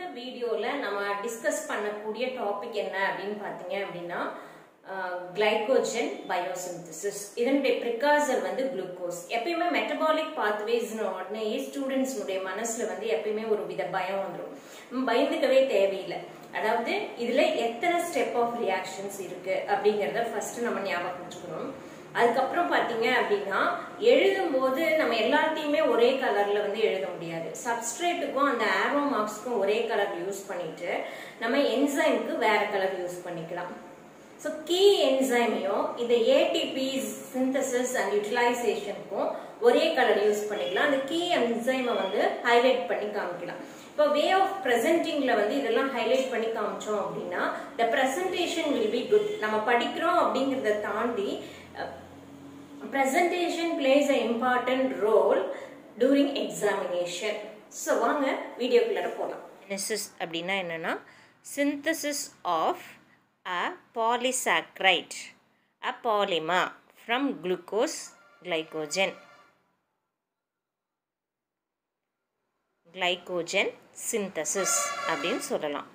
வீடியோவில் நம்ம டிஸ்கஸ் பண்ணக்கூடிய டாபிக் என்ன அப்படின்னு பார்த்தீங்க அப்படின்னா கிளைகோஜன் பயோசிந்தசிஸ் இதனுடைய ப்ரிகாசர் வந்து குளுக்கோஸ் எப்பயுமே மெட்டபாலிக் பாத்வேஸ் உடனே ஸ்டூடெண்ட்ஸ்னுடைய மனசுல வந்து எப்பயுமே ஒரு வித பயம் வந்துடும் பயந்துக்கவே தேவையில்லை அதாவது இதுல எத்தனை ஸ்டெப் ஆஃப் ரியாக்ஷன்ஸ் இருக்கு அப்படிங்கிறத ஃபர்ஸ்ட் நம்ம ஞாபகம் வச்சுக்கணும் அதுக்கப்புறம் பார்த்தீங்க அப்படின்னா எழுதும்போது நம்ம எல்லாத்தையுமே ஒரே கலர்ல வந்து எழுத முடியாது சப்ஸ்ட்ரேட்டுக்கும் அந்த ஆரோ மார்க்ஸ்க்கும் ஒரே கலர் யூஸ் பண்ணிட்டு நம்ம என்சைமுக்கு வேற கலர் யூஸ் பண்ணிக்கலாம் ஸோ கீ என்சைமையும் இந்த ஏடிபி சிந்தசிஸ் அண்ட் யூட்டிலைசேஷனுக்கும் ஒரே கலர் யூஸ் பண்ணிக்கலாம் அந்த கீ என்சைமை வந்து ஹைலைட் பண்ணி காமிக்கலாம் இப்போ வே ஆஃப் ப்ரெசென்டிங்ல வந்து இதெல்லாம் ஹைலைட் பண்ணி காமிச்சோம் அப்படின்னா the presentation will be good நம்ம படிக்கிறோம் அப்படிங்கிறத தாண்டி presentation plays a important role during examination so வாங்க வீடியோக்குள்ளார போகலாம் சிந்தசிஸ் அப்படின்னா என்னென்னா synthesis of a polysaccharide, a polymer from glucose glycogen. glycogen synthesis அப்படின்னு சொல்லலாம்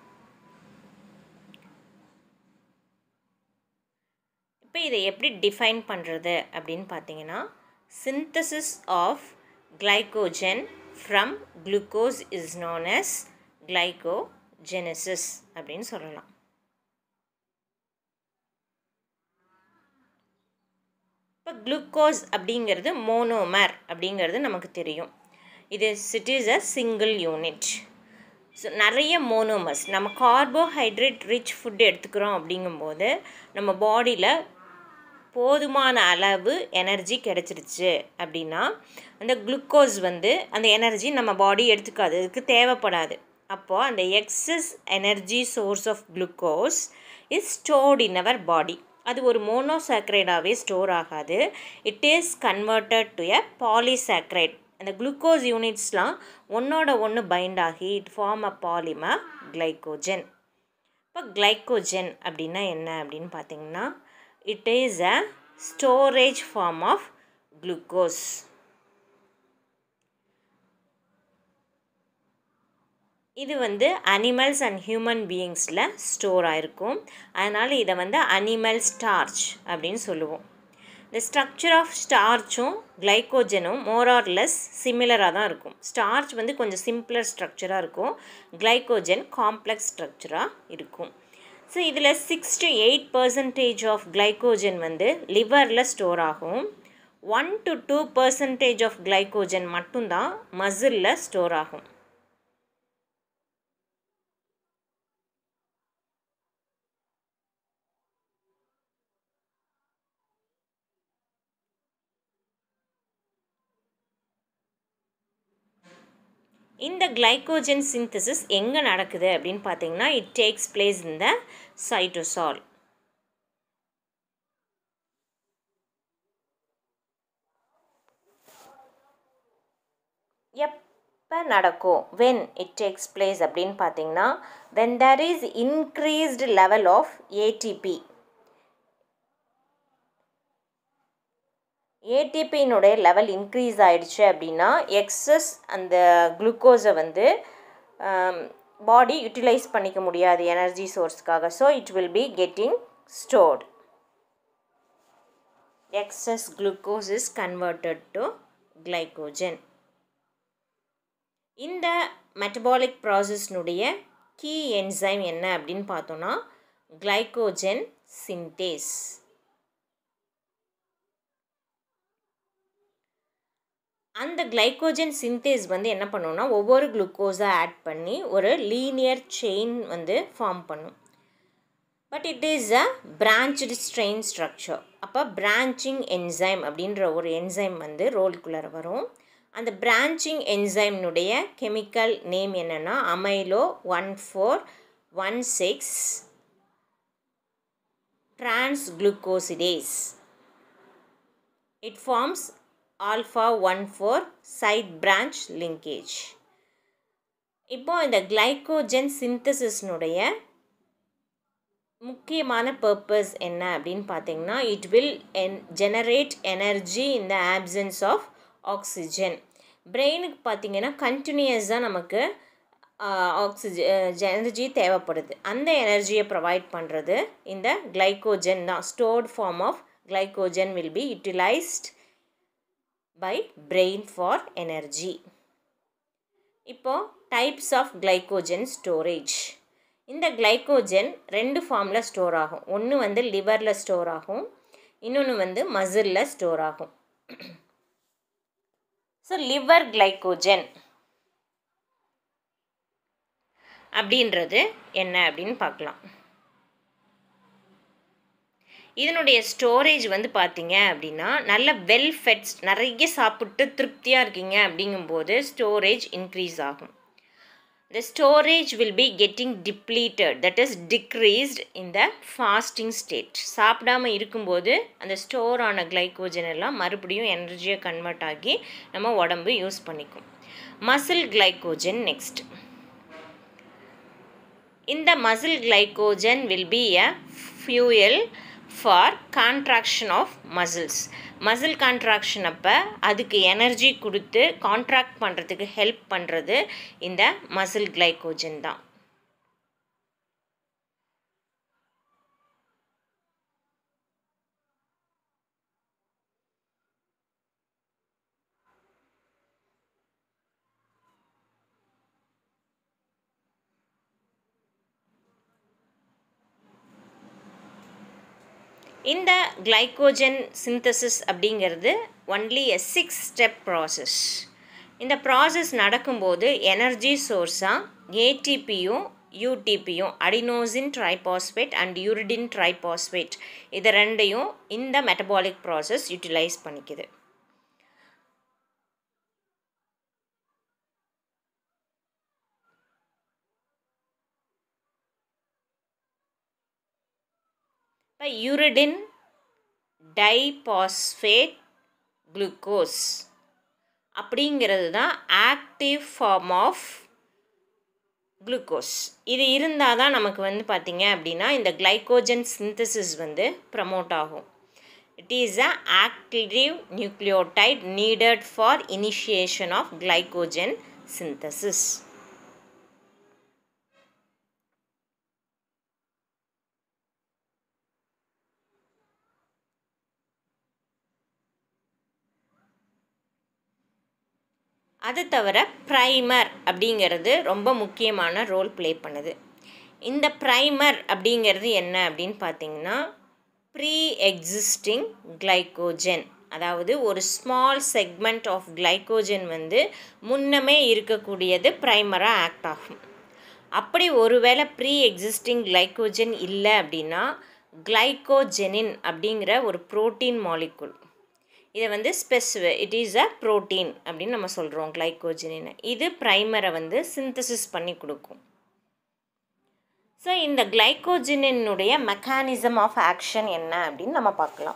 இப்போ இதை எப்படி டிஃபைன் பண்ணுறது அப்படின்னு பார்த்தீங்கன்னா synthesis of glycogen from glucose is known as glycogenesis அப்படின்னு சொல்லலாம் இப்போ குளுக்கோஸ் அப்படிங்கிறது மோனோமர் அப்படிங்கிறது நமக்கு தெரியும் இது it is a single unit so நிறைய மோனோமர்ஸ் நம்ம கார்போஹைட்ரேட் ரிச் ஃபுட் எடுத்துக்கிறோம் அப்படிங்கும்போது நம்ம பாடியில் போதுமான அளவு எனர்ஜி கிடச்சிருச்சு அப்படின்னா அந்த குளுக்கோஸ் வந்து அந்த எனர்ஜி நம்ம பாடி எடுத்துக்காது அதுக்கு தேவைப்படாது அப்போது அந்த excess energy source of glucose is stored in our body அது ஒரு மோனோசாக்ரைடாகவே ஸ்டோர் ஆகாது it is converted to a polysaccharide அந்த குளுக்கோஸ் யூனிட்ஸ்லாம் ஒன்றோட ஒன்று பைண்ட் ஆகி it form a polymer glycogen இப்போ கிளைக்கோஜன் அப்படின்னா என்ன அப்படின்னு பார்த்தீங்கன்னா it is a storage form of glucose இது வந்து அனிமல்ஸ் அண்ட் ஹியூமன் பீயிங்ஸில் ஸ்டோர் ஆகிருக்கும் அதனால் இதை வந்து அனிமல் ஸ்டார்ச் அப்படின்னு சொல்லுவோம் இந்த ஸ்ட்ரக்சர் ஆஃப் ஸ்டார்ச்சும் கிளைக்கோஜனும் மோர் ஆர் லெஸ் சிமிலராக தான் இருக்கும் ஸ்டார்ச் வந்து கொஞ்சம் சிம்பிளர் ஸ்ட்ரக்சராக இருக்கும் கிளைக்கோஜன் காம்ப்ளெக்ஸ் ஸ்ட்ரக்சராக இருக்கும் ஸோ இதில் six to eight percentage of glycogen வந்து லிவரில் ஸ்டோர் ஆகும் one to two percentage of glycogen மட்டும்தான் மசிலில் ஸ்டோர் ஆகும் இந்த கிளைக்கோஜன் சிந்தசிஸ் எங்கே நடக்குது அப்படின்னு பார்த்தீங்கன்னா இட் டேக்ஸ் பிளேஸ் இந்த சைட்டோசால் எப்போ நடக்கும் வென் இட் டேக்ஸ் பிளேஸ் அப்படின்னு பார்த்தீங்கன்னா when there is increased level of ATP ஏடிபியினுடைய லெவல் இன்க்ரீஸ் ஆகிடுச்சு அப்படின்னா எக்ஸஸ் அந்த குளுக்கோஸை வந்து பாடி யூட்டிலைஸ் பண்ணிக்க முடியாது எனர்ஜி சோர்ஸ்க்காக so it will be getting stored excess glucose is converted to glycogen இந்த மெட்டபாலிக் ப்ராசஸ்னுடைய கீ என்சைம் என்ன அப்படின்னு பார்த்தோன்னா கிளைக்கோஜன் சின்டேஸ் அந்த கிளைக்கோஜன் சிந்தேஸ் வந்து என்ன பண்ணுன்னா ஒவ்வொரு குளுக்கோஸாக ஆட் பண்ணி ஒரு லீனியர் செயின் வந்து ஃபார்ம் பண்ணும் but it is a branched strain structure அப்போ பிரான்ச்சிங் என்சைம் அப்படின்ற ஒரு என்சைம் வந்து ரோல்குள்ளார வரும் அந்த பிரான்ச்சிங் என்சைம்னுடைய கெமிக்கல் நேம் என்னென்னா amylo one four one six trans glucosidase it forms alpha one four side branch linkage இப்போ இந்த கிளைக்கோஜன் சிந்தசிஸ்னுடைய முக்கியமான பர்பஸ் என்ன அப்படின்னு பார்த்தீங்கன்னா இட் வில் என் generate energy in the absence of oxygen பிரெயினுக்கு பார்த்தீங்கன்னா கண்டினியூஸாக நமக்கு ஆக்சிஜன் எனர்ஜி தேவைப்படுது அந்த எனர்ஜியை ப்ரொவைட் பண்ணுறது இந்த கிளைக்கோஜன் தான் stored form of glycogen will be utilised by brain for energy இப்போது டைப்ஸ் ஆஃப் கிளைக்கோஜன் ஸ்டோரேஜ் இந்த கிளைக்கோஜன் ரெண்டு ஃபார்மில் ஸ்டோர் ஆகும் ஒன்று வந்து லிவரில் ஸ்டோர் ஆகும் இன்னொன்று வந்து மசிலில் ஸ்டோர் ஆகும் ஸோ லிவர் கிளைக்கோஜன் அப்படின்றது என்ன அப்படின்னு பார்க்கலாம் இதனுடைய ஸ்டோரேஜ் வந்து பார்த்தீங்க அப்படின்னா நல்ல வெல் ஃபெட்ஸ் நிறைய சாப்பிட்டு திருப்தியாக இருக்கீங்க அப்படிங்கும்போது ஸ்டோரேஜ் இன்க்ரீஸ் ஆகும் the storage will be getting depleted that is decreased in the fasting state சாப்பிடாம இருக்கும்போது அந்த ஸ்டோர் ஆன கிளைக்கோஜன் எல்லாம் மறுபடியும் எனர்ஜியை கன்வெர்ட் ஆகி நம்ம உடம்பு யூஸ் பண்ணிக்கும் மசில் கிளைக்கோஜன் நெக்ஸ்ட் இந்த muscle glycogen will be a fuel for contraction of muscles muscle contraction அப்போ அதுக்கு எனர்ஜி கொடுத்து கான்ட்ராக்ட் பண்ணுறதுக்கு ஹெல்ப் பண்ணுறது இந்த மசில் கிளைக்கோஜன் தான் இந்த கிளைக்கோஜன் சிந்தசிஸ் அப்படிங்கிறது only a six step process இந்த ப்ராசஸ் நடக்கும்போது எனர்ஜி சோர்ஸாக ஏடிபியும் யூடிபியும் adenosine triphosphate and uridine triphosphate இது ரெண்டையும் இந்த மெட்டபாலிக் ப்ராசஸ் யூட்டிலைஸ் பண்ணிக்குது இப்போ யூரிடின் டைபாஸ்பேட் குளுக்கோஸ் அப்படிங்கிறது தான் ஆக்டிவ் ஃபார்ம் ஆஃப் குளுக்கோஸ் இது இருந்தால் தான் நமக்கு வந்து பார்த்திங்க அப்படின்னா இந்த கிளைக்கோஜன் சிந்தசிஸ் வந்து ப்ரமோட் ஆகும் it is a active nucleotide needed for initiation of glycogen synthesis அது தவிர ப்ரைமர் அப்படிங்கிறது ரொம்ப முக்கியமான ரோல் ப்ளே பண்ணுது இந்த ப்ரைமர் அப்படிங்கிறது என்ன அப்படின்னு பார்த்தீங்கன்னா ப்ரீ எக்ஸிஸ்டிங் கிளைக்கோஜன் அதாவது ஒரு ஸ்மால் செக்மெண்ட் ஆஃப் கிளைக்கோஜன் வந்து முன்னமே இருக்கக்கூடியது ப்ரைமராக ஆக்ட் ஆகும் அப்படி ஒருவேளை ப்ரீ எக்ஸிஸ்டிங் கிளைக்கோஜன் இல்லை அப்படின்னா கிளைக்கோஜெனின் அப்படிங்கிற ஒரு ப்ரோட்டீன் மாலிகுல் இதை வந்து specify it is a protein அப்படின்னு நம்ம சொல்கிறோம் கிளைக்கோஜினின் இது ப்ரைமரை வந்து சிந்தசிஸ் பண்ணி கொடுக்கும் ஸோ இந்த கிளைக்கோஜினினுடைய மெக்கானிசம் ஆஃப் ஆக்ஷன் என்ன அப்படின்னு நம்ம பார்க்கலாம்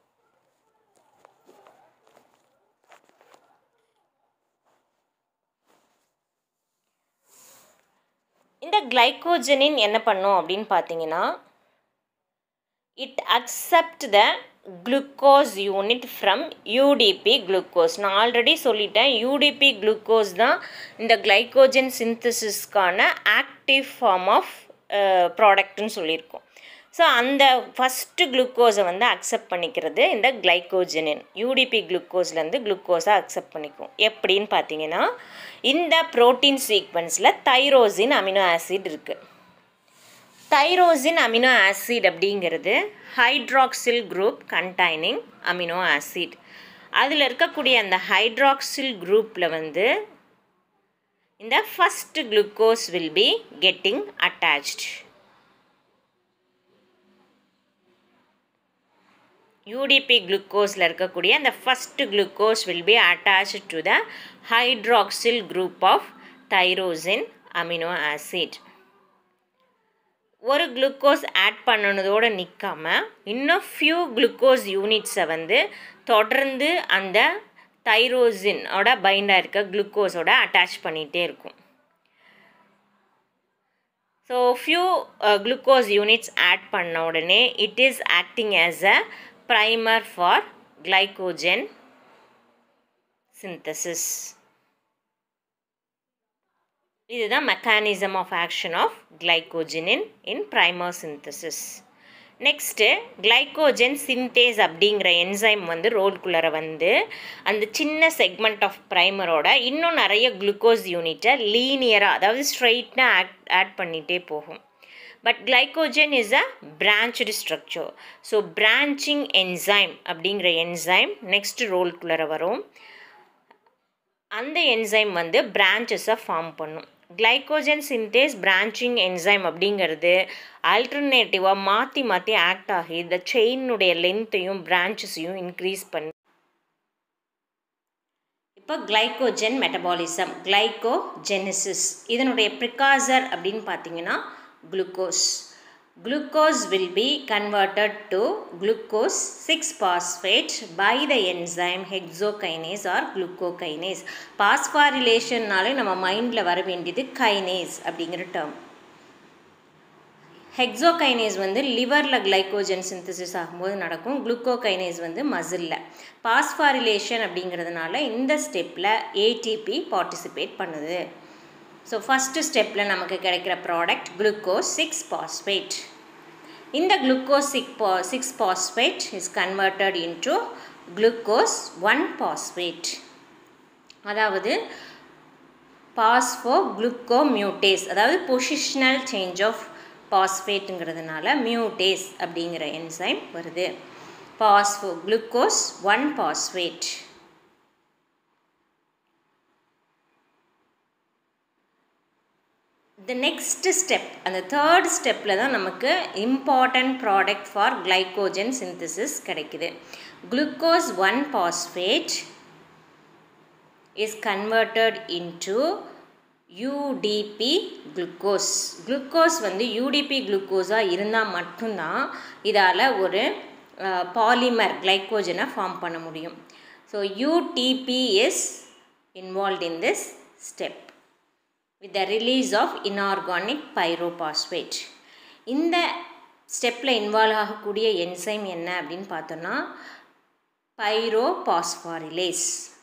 இந்த கிளைக்கோஜனின் என்ன பண்ணும் அப்படின்னு பார்த்தீங்கன்னா it accept the glucose unit from UDP glucose நான் ஆல்ரெடி சொல்லிட்டேன் யூடிபி குளுக்கோஸ் தான் இந்த கிளைக்கோஜன் சிந்தசிஸ்க்கான ஆக்டிவ் ஃபார்ம் ஆஃப் ப்ராடக்ட்னு சொல்லியிருக்கோம் ஸோ அந்த ஃபஸ்ட்டு குளுக்கோஸை வந்து அக்செப்ட் பண்ணிக்கிறது இந்த கிளைக்கோஜனின் யூடிபி குளுக்கோஸ்லேருந்து குளுக்கோஸாக அக்செப்ட் பண்ணிக்கும் எப்படின்னு பார்த்தீங்கன்னா இந்த ப்ரோட்டீன் சீக்வன்ஸில் தைரோசின் அமினோ ஆசிட் இருக்குது தைரோசின் அமினோ ஆசிட் அப்படிங்கிறது hydroxyl group containing amino acid அதில் இருக்கக்கூடிய அந்த ஹைட்ராக்சில் குரூப்பில் வந்து இந்த first glucose will be getting attached UDP குளுக்கோஸில் இருக்கக்கூடிய அந்த first glucose will be attach to the hydroxyl group of tyrosine amino acid ஒரு குளுக்கோஸ் ஆட் பண்ணனதோடு நிற்காம இன்னும் ஃபியூ குளுக்கோஸ் யூனிட்ஸை வந்து தொடர்ந்து அந்த தைரோசினோட பைண்டாக இருக்க குளுக்கோஸோட அட்டாச் பண்ணிகிட்டே இருக்கும் so few glucose units add பண்ண உடனே it is acting as a primer for glycogen synthesis இதுதான் மெக்கானிசம் ஆஃப் ஆக்ஷன் ஆஃப் கிளைகோஜினின் in primer synthesis next glycogen synthase அப்படிங்கிற என்சைம் வந்து ரோல்குள்ளே வந்து அந்த சின்ன செக்மெண்ட் ஆஃப் ப்ரைமரோட இன்னும் நிறைய குளுக்கோஸ் யூனிட்டை லீனியராக அதாவது ஸ்ட்ரைட்டாக ஆட் ஆட் பண்ணிகிட்டே போகும் but glycogen is a branched structure so branching enzyme அப்படிங்கிற என்சைம் நெக்ஸ்ட் ரோல்குள்ளே வரும் அந்த என்சைம் வந்து பிரான்ச்சஸை ஃபார்ம் பண்ணும் கிளைகோஜன் சின்டேஸ் பிரான்ச்சிங் என்சைம் அப்படிங்கிறது ஆல்டர்னேட்டிவாக மாற்றி மாற்றி ஆக்ட் ஆகி இந்த செயினுடைய லென்த்தையும் பிரான்ச்சஸையும் இன்க்ரீஸ் பண்ணி இப்போ கிளைகோஜன் மெட்டபாலிசம் கிளைகோஜெனிசிஸ் இதனுடைய ப்ரிகாசர் அப்படின்னு பார்த்தீங்கன்னா glucose glucose will be converted to glucose 6-phosphate by the enzyme hexokinase or glucokinase. பாஸ்பாரிலேஷன்னாலே நம்ம மைண்டில் வர வேண்டியது கைனேஸ் அப்படிங்கிற டேர்ம் ஹெக்ஸோகைனேஸ் வந்து லிவரில் கிளைகோஜன் சிந்தசிஸ் ஆகும்போது நடக்கும் குளுக்கோகைனேஸ் வந்து மசிலில் பாஸ்பாரிலேஷன் அப்படிங்கிறதுனால இந்த ஸ்டெப்பில் ஏடிபி பார்ட்டிசிபேட் பண்ணுது ஸோ ஃபஸ்ட்டு ஸ்டெப்பில் நமக்கு கிடைக்கிற ப்ராடக்ட் குளுக்கோஸ் சிக்ஸ் பாஸ்பேட் இந்த குளுக்கோஸ் சிக் பா six phosphate is converted into glucose one phosphate அதாவது பாஸ்போ குளுக்கோ மியூட்டேஸ் அதாவது பொசிஷனல் சேஞ்ச் ஆஃப் பாஸ்பேட்டுங்கிறதுனால மியூட்டேஸ் அப்படிங்கிற என்சைம் வருது phospho glucose one phosphate the next step அந்த தேர்ட் ஸ்டெப்பில் தான் நமக்கு important product for glycogen synthesis கிடைக்குது glucose one phosphate is converted into UDP glucose glucose வந்து யூடிபி குளுக்கோஸாக இருந்தால் மட்டும்தான் இதால் ஒரு பாலிமர் கிளைகோஜனை ஃபார்ம் பண்ண முடியும் so UDP is involve in this step with the release of inorganic pyrophosphate இந்த ஸ்டெப்பில் இன்வால்வ் ஆகக்கூடிய என்சைம் என்ன அப்படின்னு பார்த்தோன்னா பைரோபாஸ்பாரிலேஸ்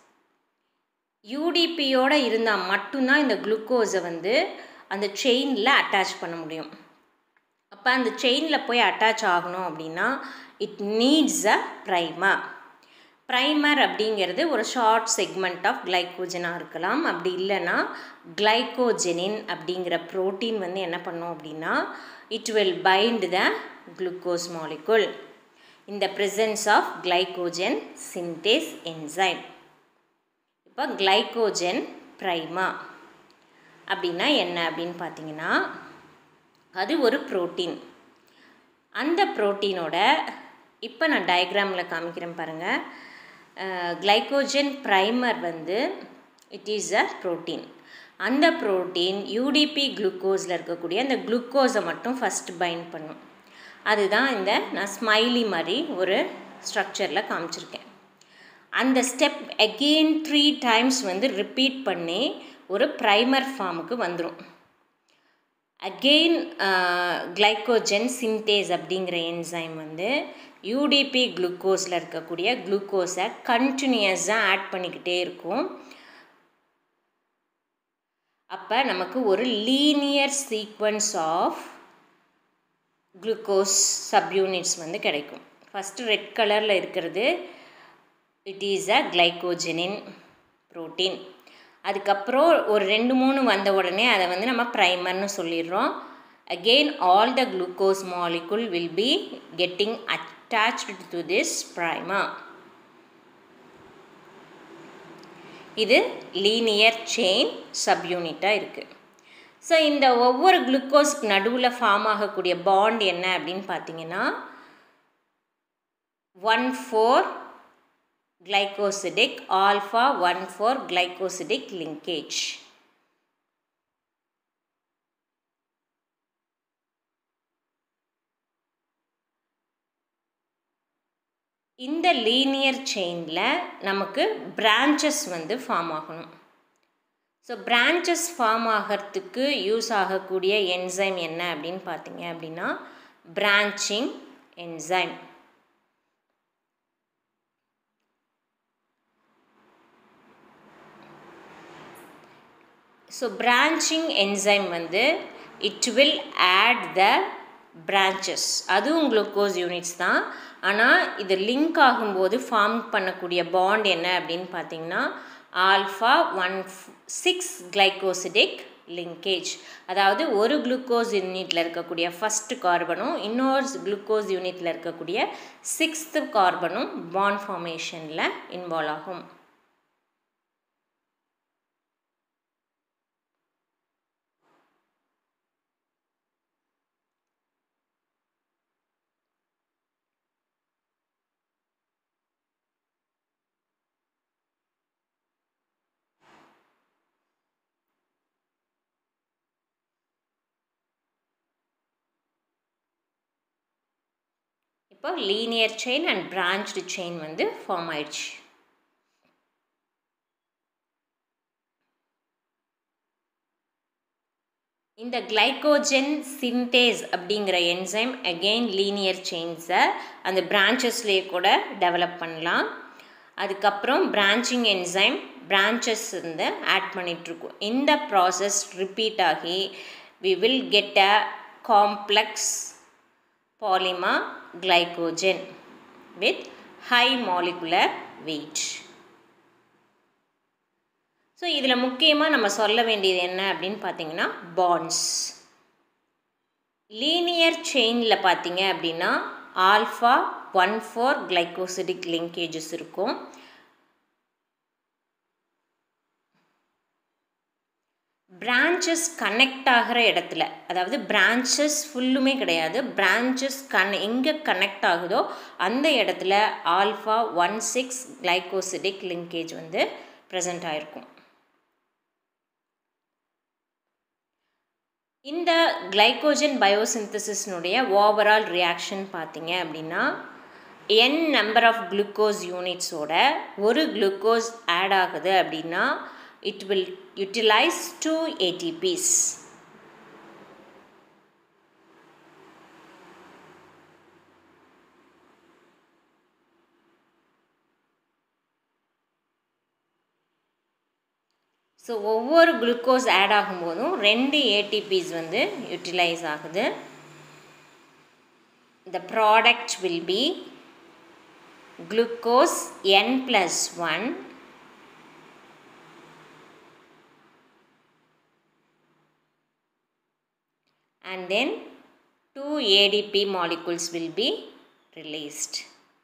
யூடிபியோடு இருந்தால் மட்டும்தான் இந்த குளுக்கோஸை வந்து அந்த செயினில் அட்டாச் பண்ண முடியும் அப்போ அந்த செயினில் போய் அட்டாச் ஆகணும் அப்படின்னா it needs a primer primer அப்படிங்கிறது ஒரு ஷார்ட் செக்மெண்ட் ஆஃப் கிளைக்கோஜனாக இருக்கலாம் அப்படி இல்லைன்னா கிளைக்கோஜெனின் அப்படிங்கிற ப்ரோட்டீன் வந்து என்ன பண்ணும் அப்படின்னா it will bind the glucose molecule இந்த presence of glycogen synthase enzyme இப்போ கிளைக்கோஜன் ப்ரைமா அப்படின்னா என்ன அப்படின்னு பார்த்தீங்கன்னா அது ஒரு ப்ரோட்டீன் அந்த ப்ரோட்டீனோட இப்போ நான் டயக்ராமில் காமிக்கிறேன் பாருங்கள் கிளைக்கோஜன் ப்ரைமர் வந்து இட் இஸ் அ ப்ரோட்டீன் அந்த ப்ரோட்டீன் யூடிபி குளுக்கோஸில் இருக்கக்கூடிய அந்த குளுக்கோஸை மட்டும் ஃபஸ்ட் பைண்ட் பண்ணும் அதுதான் இந்த நான் ஸ்மைலி மாதிரி ஒரு ஸ்ட்ரக்சரில் காமிச்சிருக்கேன் அந்த ஸ்டெப் அகெயின் த்ரீ டைம்ஸ் வந்து ரிப்பீட் பண்ணி ஒரு ப்ரைமர் ஃபார்முக்கு வந்துடும் அகெயின் கிளைக்கோஜன் சின்டேஸ் அப்படிங்கிற என்சைம் வந்து யூடிபி குளுக்கோஸில் இருக்கக்கூடிய குளுக்கோஸை கண்டினியூஸாக ஆட் பண்ணிக்கிட்டே இருக்கும் அப்போ நமக்கு ஒரு linear sequence of glucose subunits வந்து கிடைக்கும் ஃபஸ்ட்டு ரெட் கலரில் இருக்கிறது it is a glycogenin protein அதுக்கப்புறம் ஒரு ரெண்டு மூணு வந்த உடனே அதை வந்து நம்ம ப்ரைமர்னு சொல்லிடுறோம் again all the glucose molecule will be getting attached to this primer இது லீனியர் செயின் சப்யூனிட்டாக இருக்குது ஸோ இந்த ஒவ்வொரு குளுக்கோஸ்க்கு நடுவில் ஃபார்ம் ஆகக்கூடிய பாண்ட் என்ன அப்படின்னு பார்த்தீங்கன்னா one four glycosidic alpha 1 for glycosidic linkage இந்த லீனியர் செயினில் நமக்கு பிரான்ச்சஸ் வந்து ஃபார்ம் ஆகணும் ஸோ பிரான்ச்சஸ் ஃபார்ம் ஆகிறதுக்கு யூஸ் ஆகக்கூடிய என்சைம் என்ன அப்படின்னு பார்த்தீங்க அப்படின்னா branching enzyme so branching enzyme வந்து it will add the branches அதுவும் குளுக்கோஸ் யூனிட்ஸ் தான் ஆனால் இது லிங்க் ஆகும்போது ஃபார்ம் பண்ணக்கூடிய பாண்ட் என்ன அப்படின்னு பார்த்தீங்கன்னா alpha one six glycosidic linkage அதாவது ஒரு குளுக்கோஸ் யூனிட்டில் இருக்கக்கூடிய ஃபஸ்ட்டு கார்பனும் இன்னொரு குளுக்கோஸ் யூனிட்டில் இருக்கக்கூடிய சிக்ஸ்த்து கார்பனும் பாண்ட் ஃபார்மேஷனில் இன்வால்வ் ஆகும் இப்போ linear chain and branched chain வந்து ஃபார்ம் ஆயிடுச்சு இந்த கிளைகோஜன் சின்டேஸ் அப்படிங்கிற என்சைம் அகெயின் லீனியர் செயின்ஸை அந்த பிரான்ச்சஸ்லேயே கூட டெவலப் பண்ணலாம் அதுக்கப்புறம் பிரான்ச்சிங் என்சைம் பிரான்ச்சஸ் வந்து ஆட் பண்ணிகிட்ருக்கோம் இந்த ப்ராசஸ் ரிப்பீட் ஆகி we will get a complex polymer glycogen with high molecular weight so இதில் முக்கியமாக நம்ம சொல்ல வேண்டியது என்ன அப்படின்னு பார்த்தீங்கன்னா பாண்ட்ஸ் லீனியர் செயினில் பார்த்தீங்க அப்படின்னா alpha one four glycosidic linkages இருக்கும் பிரான்ச்சஸ் கனெக்ட் ஆகிற இடத்துல அதாவது பிரான்ச்சஸ் ஃபுல்லுமே கிடையாது பிரான்ச்சஸ் கன் எங்கே கனெக்ட் ஆகுதோ அந்த இடத்துல alpha one six glycosidic linkage வந்து ப்ரெசண்ட் ஆகிருக்கும் இந்த கிளைகோஜன் பயோசிந்தசிஸ்னுடைய ஓவரால் ரியாக்ஷன் பார்த்தீங்க அப்படின்னா என் நம்பர் ஆஃப் குளுக்கோஸ் யூனிட்ஸோட ஒரு குளுக்கோஸ் ஆட் ஆகுது அப்படின்னா it will utilize two ATPs. So ஒவ்வொரு குளுக்கோஸ் ஆட் ஆகும்போதும் ரெண்டு ஏடிபிஸ் வந்து யூட்டிலைஸ் ஆகுது the product will be glucose n plus one and then two ADP molecules will be released.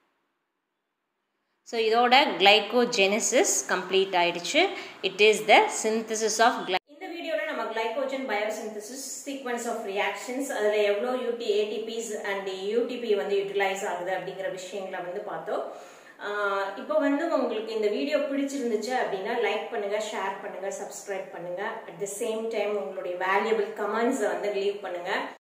So இதோட கிளைகோஜெனிசிஸ் கம்ப்ளீட் ஆயிடுச்சு it is the synthesis of கிளை இந்த வீடியோவில் நம்ம glycogen biosynthesis sequence of reactions அதில் எவ்வளோ யூடி ஏடிபிஸ் அண்ட் யூடிபி வந்து யூட்டிலைஸ் ஆகுது அப்படிங்கிற விஷயங்களை வந்து பார்த்தோம் இப்போ வந்து உங்களுக்கு இந்த வீடியோ பிடிச்சிருந்துச்சு அப்படின்னா லைக் பண்ணுங்க ஷேர் பண்ணுங்க சப்ஸ்கிரைப் பண்ணுங்க அட் த சேம் டைம் உங்களுடைய வேல்யூபிள் கமெண்ட்ஸை வந்து லீவ் பண்ணுங்க